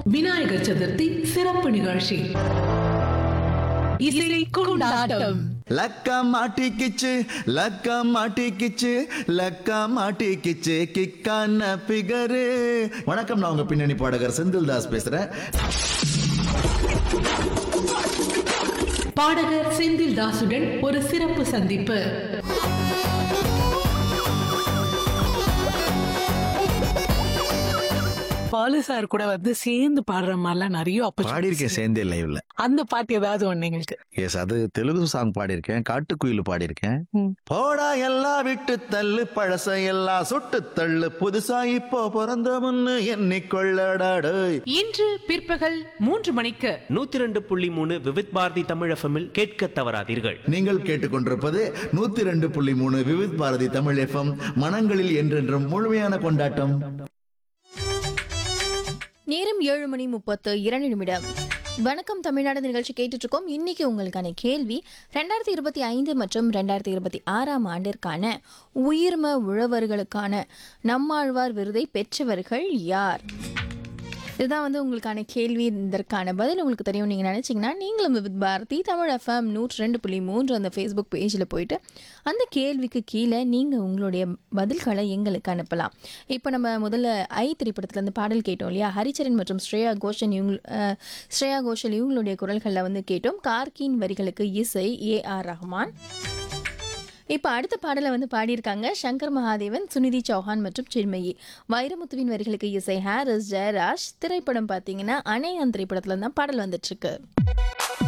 விநாயகர் சதுர்த்தி சிறப்பு நிகழ்ச்சி இசை கொண்டாட்டம் லக்கா மாட்டிக்கிச்சு லக்கா மாட்டிக்கிச்சு லக்கா மாட்டிக்கிச்சு கிக்கான பிகரு வணக்கம் நான் உங்க பின்னணி பாடகர் செந்தில் தாஸ் பேசுறேன் பாடகர் செந்தில் தாசுடன் ஒரு சிறப்பு சந்திப்பு பாலு சார் கூட வந்து சேர்ந்து பாடுற மாதிரிலாம் நிறைய opportunities பாடியிருக்கேன் சேர்ந்தே லைவ்ல அந்த பாட்டு ஏதாவது ஒண்ணு எங்களுக்கு எஸ் அது தெலுங்கு சாங் பாடியிருக்கேன் காட்டுக்குயில் பாடியிருக்கேன் ம். போடா எல்லாம் விட்டு தள்ளு பழச எல்லாம் சுட்டு தள்ளு புதுசா இப்போ பிறந்த முன்னு எண்ணிக்கொள்ளடாடு இன்று பிற்பகல் மூன்று மணிக்கு நூத்தி ரெண்டு புள்ளி மூணு விவித் பாரதி தமிழ் எஃப்எம்மில் கேட்க தவறாதீர்கள் நீங்கள் கேட்டுக்கொண்டிருப்பது நூத்தி ரெண்டு புள்ளி மூணு விவித் பாரதி தமிழ் எஃப்எம் மனங்களில் என்றென்றும் முழுமையான கொண்டாட்டம் நேரம் ஏழு மணி முப்பத்து இரண்டு நிமிடம் வணக்கம் தமிழ்நாடு நிகழ்ச்சி கேட்டுட்டு இருக்கோம் இன்னைக்கு உங்களுக்கான கேள்வி ரெண்டாயிரத்தி இருபத்தி ஐந்து மற்றும் ரெண்டாயிரத்தி இருபத்தி ஆறாம் ஆண்டிற்கான உயிர்ம உழவர்களுக்கான நம்மாழ்வார் விருதை பெற்றவர்கள் யார் இதுதான் வந்து உங்களுக்கான கேள்வி இதற்கான பதில் உங்களுக்கு தெரியும் நீங்கள் நினச்சிங்கன்னா நீங்களும் வித் பாரதி தமிழ் எஃப்எம் நூற்றி ரெண்டு புள்ளி மூன்று அந்த ஃபேஸ்புக் பேஜில் போயிட்டு அந்த கேள்விக்கு கீழே நீங்கள் உங்களுடைய பதில்களை எங்களுக்கு அனுப்பலாம் இப்போ நம்ம முதல்ல ஐ திரைப்படத்துலேருந்து பாடல் கேட்டோம் இல்லையா ஹரிச்சரன் மற்றும் ஸ்ரேயா கோஷன் இவங்க அஹ், ஸ்ரேயா கோஷல் இவங்களுடைய குரல்களில் வந்து கேட்டோம் கார்கின் வரிகளுக்கு இசை ஏ ஆர் ரஹ்மான் இப்போ அடுத்த பாடலை வந்து பாடியிருக்காங்க சங்கர் மகாதேவன் சுனிதி சௌஹான் மற்றும் சின்மயி வைரமுத்துவின் வரிகளுக்கு இசை ஹாரிஸ் ஜெயராஜ் திரைப்படம் பார்த்தீங்கன்னா அணையான் திரைப்படத்துல தான் பாடல் வந்துட்டு இருக்கு